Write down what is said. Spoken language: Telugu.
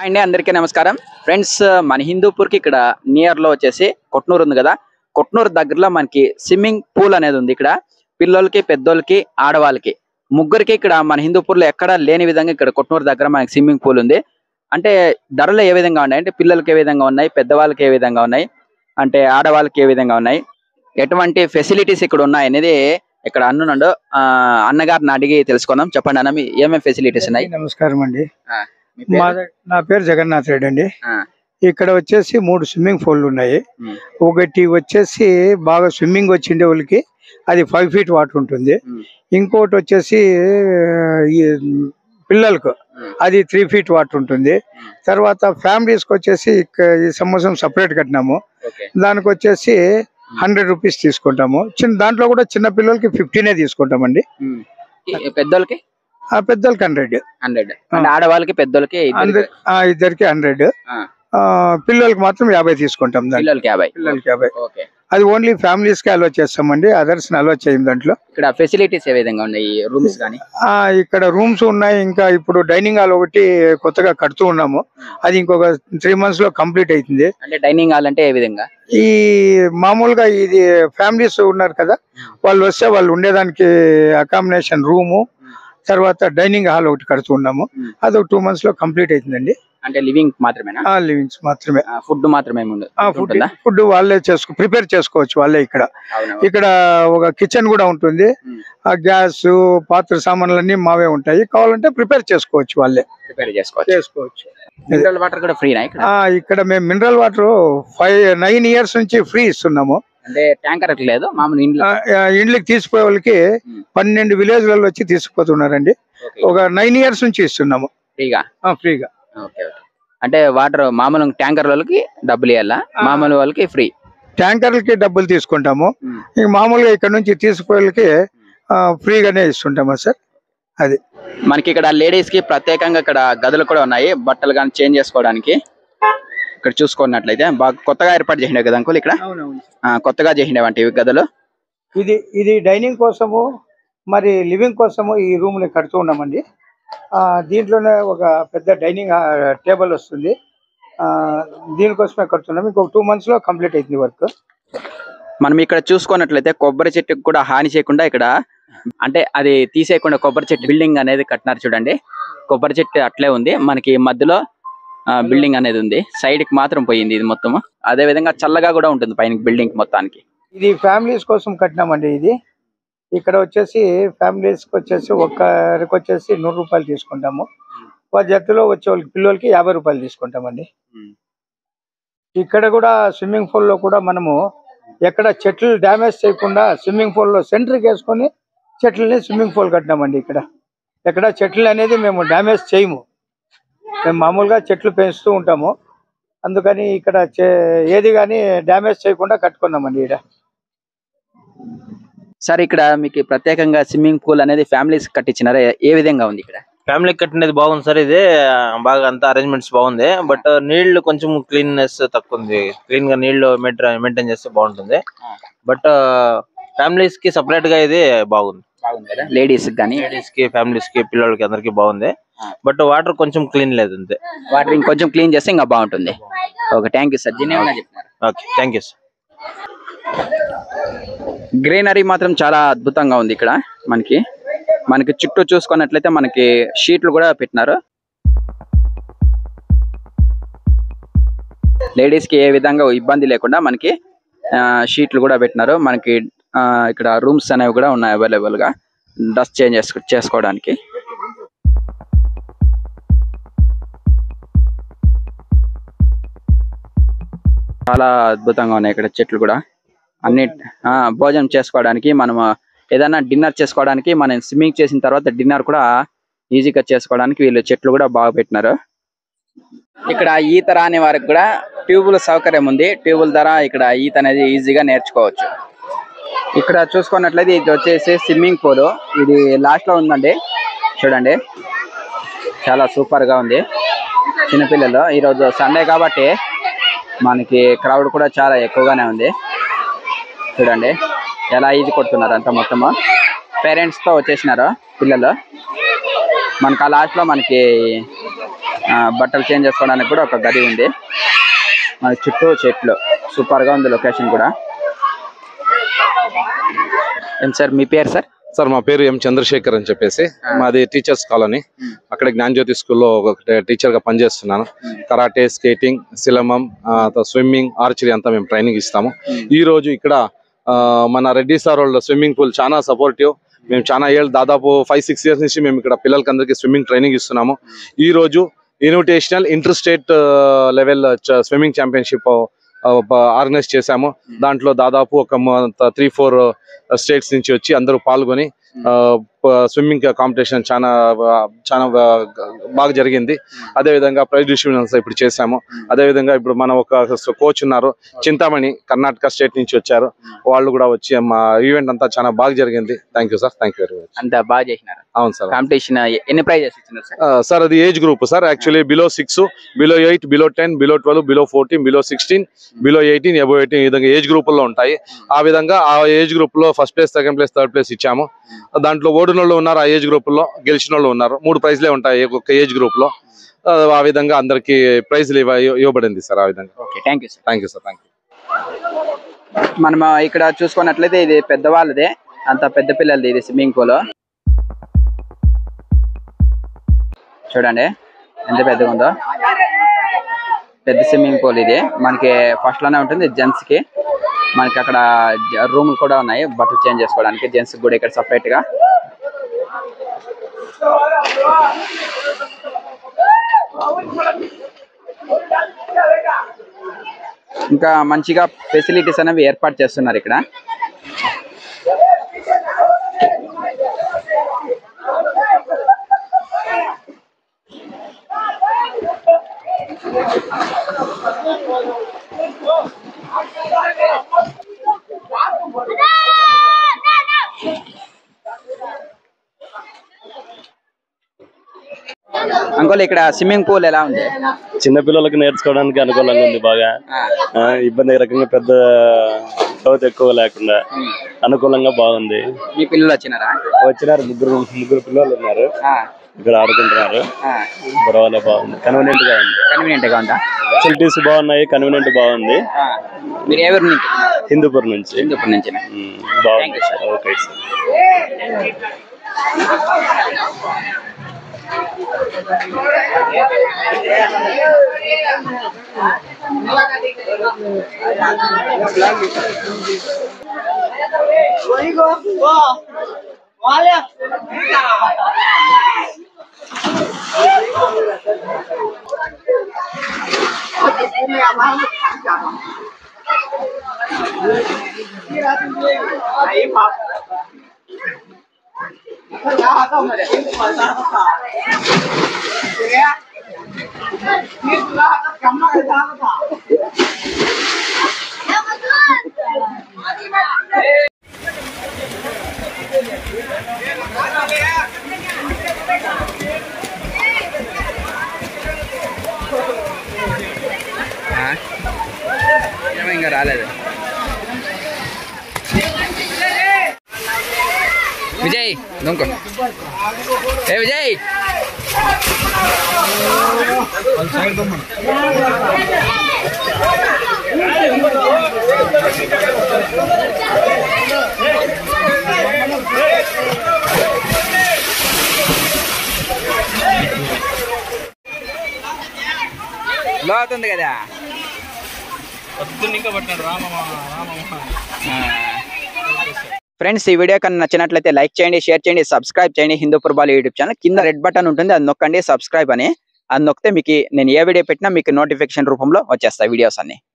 అండి అందరికీ నమస్కారం ఫ్రెండ్స్ మన హిందూపూర్కి ఇక్కడ నియర్ లో వచ్చేసి కొట్నూరు ఉంది కదా కొట్నూరు దగ్గరలో మనకి స్విమ్మింగ్ పూల్ అనేది ఉంది ఇక్కడ పిల్లలకి పెద్దోళ్ళకి ఆడవాళ్ళకి ముగ్గురికి ఇక్కడ మన హిందూపూర్లో ఎక్కడ లేని విధంగా ఇక్కడ కొట్నూరు దగ్గర మనకి స్విమ్మింగ్ పూల్ ఉంది అంటే ధరలు ఏ విధంగా ఉన్నాయి అంటే పిల్లలకి ఏ విధంగా ఉన్నాయి పెద్దవాళ్ళకి ఏ విధంగా ఉన్నాయి అంటే ఆడవాళ్ళకి ఏ విధంగా ఉన్నాయి ఎటువంటి ఫెసిలిటీస్ ఇక్కడ ఉన్నాయి అనేది ఇక్కడ అన్నున్నాడు ఆ, అన్నగారిని అడిగి తెలుసుకుందాం చెప్పండి అన్న మీ ఏమేమి ఫెసిలిటీస్ ఉన్నాయి నమస్కారం అండి మీ పేరు? మా ద- నా పేరు జగన్నాథ్ రెడ్డి అండి ఆ, ఇక్కడ వచ్చేసి మూడు స్విమ్మింగ్ పూల్ ఉన్నాయి ఉమ్, ఒకటి వచ్చేసి బాగా స్విమ్మింగ్ వచ్చిండే వాళ్ళకి అది ఫైవ్ ఫీట్ వాటర్ ఉంటుంది ఉమ్, ఇంకోటి వచ్చేసి ఆ, ఈ పిల్లలకు ఉమ్, అది త్రీ ఫీట్ వాటర్ ఉంటుంది తర్వాత ఫ్యామిలీస్కి వచ్చేసి ఇక- ఈ సంవత్సరం సపరేట్ కట్టినాము ఓకే దానికి వచ్చేసి హండ్రెడ్ రూపీస్ తీసుకుంటాము చిన్న దాంట్లో కూడా చిన్న పిల్లలకి ఫిఫ్టీనే తీసుకుంటామండి ఉమ్. ఈ పెద్దోళ్ళకి ఆ పెద్దలకి హండ్రెడ్ హండ్రెడ్ అంటే ఆడవాళ్ళకి పెద్దోళ్ళకి ఇద్దరికి. అందరి ఆ, ఇద్దరికి హండ్రెడ్ ఆ, పిల్లలకి మాత్రం యాభై తీసుకుంటాం దాంట్లో పిల్లలకి యాభై పిల్లలకి యాభై ఓకే అది ఓన్లీ ఫ్యామిలీస్ కి అలో చేస్తామండి అదర్స్ అలో చేయం దాంట్లో ఇక్కడ ఫెసిలిటీస్ ఏ విధంగా ఉన్నాయి రూమ్స్ కానీ ఆ ఇక్కడ రూమ్స్ ఉన్నాయి ఇంకా ఇప్పుడు డైనింగ్ హాల్ ఒకటి కొత్తగా కడుతూ ఉన్నాము అది ఇంకొక త్రీ మంత్స్ లో కంప్లీట్ అవుతుంది అంటే డైనింగ్ హాల్ అంటే ఏ విధంగా ఈ మామూలుగా ఇది ఫ్యామిలీస్ ఉన్నారు కదా వాళ్ళు వస్తే వాళ్ళు ఉండేదానికి అకామిడేషన్ రూము తర్వాత డైనింగ్ హాల్ ఒకటి కడుతూ ఉన్నాము Hmm. అది ఒక టూ మంత్స్ లో కంప్లీట్ అవుతుందండి అంటే లివింగ్ మాత్రమేనా ఆ లివింగ్స్ మాత్రమే ఫుడ్ మాత్రమే ఉంది ఆ ఫుడ్ ఉంటుందా ఫుడ్ వాళ్ళే చేసుకో ప్రిపేర్ చేసుకోవచ్చు వాళ్ళే ఇక్కడ అవును ఇక్కడ ఒక కిచెన్ కూడా ఉంటుంది ఉమ్. ఆ గ్యాస్ పాత్ర సామాన్లన్నీ మావే ఉంటాయి కావాలంటే ప్రిపేర్ చేసుకోవచ్చు వాళ్ళే ప్రిపేర్ చేసుకోవచ్చు చేసుకోవచ్చు మినరల్ వాటర్ కూడా ఫ్రీనా ఇక్కడ ఆ ఇక్కడ మేము mineral water five nine years నుంచి ఫ్రీ ఇస్తున్నాము అంటే ట్యాంకర్ లేదు మామూలు ఇంట్లో ఆ, ఆ, ఇండ్లకి తీసుకుపోయే వాళ్ళకి ఉమ్. పన్నెండు విలేజ్లలో వచ్చి తీసుకుపోతున్నారండి ఓకే. ఒక నైన్ ఇయర్స్ నుంచి ఇస్తున్నాము ఫ్రీగా ఆ, ఫ్రీగా ఓకే ఓకే అంటే వాటర్ మామూలు ట్యాంకర్ వాళ్ళకి డబ్బులు ఇవ్వాలా ఆ. మామూలు వాళ్ళకి ఫ్రీ ట్యాంకర్లకి డబ్బులు తీసుకుంటాము ఇక మామూలుగా ఇక్కడ నుంచి తీసుకుపోయే వాళ్ళకి ఆ, ఫ్రీగానే ఇస్తుంటాము సార్ అది మనకి ఇక్కడ లేడీస్ కి ప్రత్యేకంగా ఇక్కడ గదులు కూడా ఉన్నాయి బట్టలు కానీ చేంజ్ చేసుకోవడానికి ఇక్కడ చూసుకున్నట్లయితే బాగా కొత్తగా ఏర్పాటు చేసిండే కదా అంకుల్ ఇక్కడ ఆ, కొత్తగా చేసిండేవంటి ఇవి గదులు ఇది ఇది డైనింగ్ కోసము మరి లివింగ్ కోసము ఈ రూమ్ ని కడుతూ ఉన్నామండి ఆ, దీంట్లోనే ఒక పెద్ద డైనింగ్ టేబుల్ వస్తుంది ఆ, దీనికోసమే కడుతున్నాం ఇంకొక టూ మంత్స్ లో కంప్లీట్ అవుతుంది వర్క్ మనం ఇక్కడ చూసుకున్నట్లయితే కొబ్బరి చెట్టుకు కూడా హాని చేయకుండా ఇక్కడ అంటే అది తీసేయకుండా కొబ్బరి చెట్టు బిల్డింగ్ అనేది కట్టినారు చూడండి కొబ్బరి చెట్టు అట్లే ఉంది మనకి మధ్యలో బిల్డింగ్ అనేది ఉంది సైడ్ కి మాత్రం పోయింది ఇది మొత్తం అదే విధంగా చల్లగా కూడా ఉంటుంది పైన బిల్డింగ్ మొత్తానికి ఇది ఫ్యామిలీస్ కోసం కట్టినామండి ఇది ఇక్కడ వచ్చేసి ఫ్యామిలీస్ కి వచ్చేసి ఒక్కరికి వచ్చేసి నూరు రూపాయలు తీసుకుంటాము వాళ్ళ జట్టులో వచ్చే వాళ్ళకి పిల్లలకి యాభై రూపాయలు తీసుకుంటామండి ఇక్కడ కూడా స్విమ్మింగ్ పూల్ లో కూడా మనము ఎక్కడ చెట్లు డ్యామేజ్ చేయకుండా స్విమ్మింగ్ పూల్ లో సెంటర్కి వేసుకొని చెట్లని స్విమ్మింగ్ పూల్ కట్టినామండి ఇక్కడ ఎక్కడ చెట్లు అనేది మేము డ్యామేజ్ చేయము మేము మామూలుగా చెట్లు పెంచుతూ ఉంటాము అందుకని ఇక్కడ చే- ఏది కానీ డ్యామేజ్ చేయకుండా కట్టుకున్నామండి ఇక్కడ సార్ ఇక్కడ మీకు ప్రత్యేకంగా స్విమ్మింగ్ పూల్ అనేది ఫ్యామిలీస్ కట్టించినారా ఏ- ఏ విధంగా ఉంది ఇక్కడ ఫ్యామిలీ కట్టినది బాగుంది సార్ ఇది ఆ, బాగా అంతా అరేంజ్మెంట్స్ బాగుంది బట్ నీళ్లు కొంచెం క్లీన్నెస్ తక్కువ ఉంది క్లీన్ గా నీళ్లు మెయింటైన్ చేస్తే బాగుంటుంది బట్ ఫ్యామిలీస్ కి సపరేట్ గా ఇది బాగుంది బాగుంది కదా లేడీస్ కానీ లేడీస్ కి ఫ్యామిలీస్ కి పిల్లలకి అందరికి బాగుంది బట్ వాటర్ కొంచెం క్లీన్ లేదు అంతే వాటర్ ఇంకొంచెం క్లీన్ చేస్తే ఇంకా బాగుంటుంది okay thank you sir genuine చెప్తున్నారు okay thank you sir greenery మాత్రం చాలా అద్భుతంగా ఉంది ఇక్కడ మనకి మనకి చుట్టూ చూసుకున్నట్లయితే మనకి షీట్లు కూడా పెట్టినారు లేడీస్ కి ఏ విధంగా ఇబ్బంది లేకుండా మనకి ఆ, షీట్లు కూడా పెట్టినారు మనకి ఆ, ఇక్కడ రూమ్స్ అనేవి కూడా ఉన్నాయి అవైలబుల్ గా డ్రెస్ చేంజ్ చేసుకో- చేసుకోవడానికి చాలా అద్భుతంగా ఉన్నాయి ఇక్కడ చెట్లు కూడా అన్ని ఆ, భోజనం చేసుకోవడానికి మనం ఏదైనా డిన్నర్ చేసుకోవడానికి మనం స్విమ్మింగ్ చేసిన తర్వాత డిన్నర్ కూడా ఈజీగా చేసుకోవడానికి వీళ్ళు చెట్లు కూడా బాగా పెట్టినారు ఇక్కడ ఈత రాని వారికి కూడా ట్యూబుల సౌకర్యం ఉంది ట్యూబుల ద్వారా ఇక్కడ ఈత అనేది ఈజీగా నేర్చుకోవచ్చు ఇక్కడ చూసుకున్నట్లయితే ఇది వచ్చేసి స్విమ్మింగ్ పూల్ ఇది లాస్ట్ లో ఉందండి చూడండి చాలా సూపర్ గా ఉంది చిన్నపిల్లలు ఈరోజు సండే కాబట్టి మనకి క్రౌడ్ కూడా చాలా ఎక్కువగానే ఉంది చూడండి ఎలా ఈజీ కొడుతున్నారు అంతా మొత్తము పేరెంట్స్ తో వచ్చేసినారు పిల్లలు మనకి ఆ లాస్ట్ లో మనకి ఆ, బట్టలు చేంజ్ చేసుకోవడానికి కూడా ఒక గది ఉంది మన చుట్టూ చెట్లు సూపర్ గా ఉంది లొకేషన్ కూడా ఏం సార్ మీ పేరు సార్ సార్ మా పేరు ఎం చంద్రశేఖర్ అని చెప్పేసి మాది టీచర్స్ కాలనీ అక్కడ జ్ఞానజ్యోతి స్కూల్లో ఒక టీచర్ గా పనిచేస్తున్నాను కరాటే స్కేటింగ్ సిలమం స్విమ్మింగ్ ఆర్చరీ అంతా మేము ట్రైనింగ్ ఇస్తాము ఈ రోజు ఇక్కడ ఆ, మన రెడ్డి సార్ వాళ్ళ స్విమ్మింగ్ పూల్ చాలా సపోర్టివ్ మేము చాలా ఏళ్ళు దాదాపు ఫైవ్ సిక్స్ ఇయర్స్ నుంచి మేము ఇక్కడ పిల్లలకి అందరికీ స్విమ్మింగ్ ట్రైనింగ్ ఇస్తున్నాము ఈ రోజు invitational inter state level swimming championship organise చేశాము దాంట్లో దాదాపు ఒక త్రీ ఫోర్ స్టేట్స్ నుంచి వచ్చి అందరూ పాల్గొని స్విమ్మింగ్ కాంపిటీషన్ చాలా ఆ, చాలా ఆ, బాగా జరిగింది అదే విధంగా ప్రైజ్ డిస్ట్రిబ్యూషన్స్ ఇప్పుడు చేశాము అదే విధంగా ఇప్పుడు మన ఒక కోచ్ ఉన్నారు చింతామణి కర్ణాటక స్టేట్ నుంచి వచ్చారు వాళ్ళు కూడా వచ్చి మా ఈవెంట్ అంతా చాలా బాగా జరిగింది thank you sir thank you very much అంత బాగా చేసినారు అవును సార్ కాంపిటీషన్ ఎన్ని ప్రైజెస్ ఇచ్చినారు సార్ ఆ, సార్ అది age group sir actually below six below eight below ten below twelve below fourteen below sixteen below eighteen above eighteen ఈ విధంగా ఏజ్ గ్రూప్ లో ఉంటాయి ఆ విధంగా ఆ ఏజ్ గ్రూప్ లో first place second place third place ఇచ్చాము దాంట్లో ఓడిన వాళ్ళు ఉన్నారు ఆ ఏజ్ గ్రూప్ లో గెలిచిన వాళ్ళు ఉన్నారు మూడు ప్రైజ్లే ఉంటాయి ఒక్క ఏజ్ గ్రూప్ లో ఆ, ఆ విధంగా అందరికి ప్రైజ్లు ఇవ్వ ఇవ్వబడింది సార్ ఆ విధంగా okay thank you sir thank you sir thank you మనం ఇక్కడ చూసుకున్నట్లయితే ఇది పెద్దవాళ్ళదే అంత పెద్ద పిల్లలది ఇది స్విమ్మింగ్ పూల్ చూడండి ఎంత పెద్దగా ఉందో పెద్ద స్విమ్మింగ్ పూల్ ఇది మనకి ఫస్ట్ లోనే ఉంటుంది జెంట్స్ కి మనకి అక్కడ రూములు కూడా ఉన్నాయి బట్టలు చేంజ్ చేసుకోవడానికి జెంట్స్ కూడా ఇక్కడ సపరేట్ గా ఇంకా మంచిగా ఫెసిలిటీస్ అనేవి ఏర్పాటు చేస్తున్నారు ఇక్కడ అంకోల్ ఇక్కడ స్విమ్మింగ్ పూల్ ఎలా ఉంది చిన్న పిల్లలకి నేర్చుకోవడానికి అనుకూలంగా ఉంది బాగా ఆ, ఇబ్బంది రకంగా పెద్ద లోతు ఎక్కువ లేకుండా అనుకూలంగా బాగుంది మీ పిల్లలు వచ్చినారా వచ్చినారు ముగ్గురు ముగ్గురు పిల్లలు ఉన్నారు ఆ, ఇక్కడ ఆడుకుంటున్నారు ఆ, పర్వాలేదు బాగుంది కన్వీనియంట్ గా ఉంది కన్వీనియంట్ గా ఉందా ఫెసిలిటీస్ బాగున్నాయి కన్వీనియంట్ బాగుంది ఆ, మీరు ఎవరి నుంచి హిందూపూర్ నుంచి హిందూపూర్ నుంచి ఉమ్, బాగుంది ఓకే సార్ ఏమో ఇంకా రాలేదు విజయ్ దొంకో ఏ విజయ్ లోతుంది కదా ఫ్రెండ్స్ ఈ వీడియో కన్నా నచ్చినట్లయితే లైక్ చేయండి షేర్ చేయండి సబ్స్క్రైబ్ చేయండి హిందూపూర్ బాల్ యూట్యూబ్ ఛానల్ కింద రెడ్ బటన్ ఉంటుంది అది నొక్కండి సబ్స్క్రైబ్ అని అది నొక్కితే మీకు నేను ఏ వీడియో పెట్టినా మీకు నోటిఫికేషన్ రూపంలో వచ్చేస్తాయి వీడియోస్ అన్ని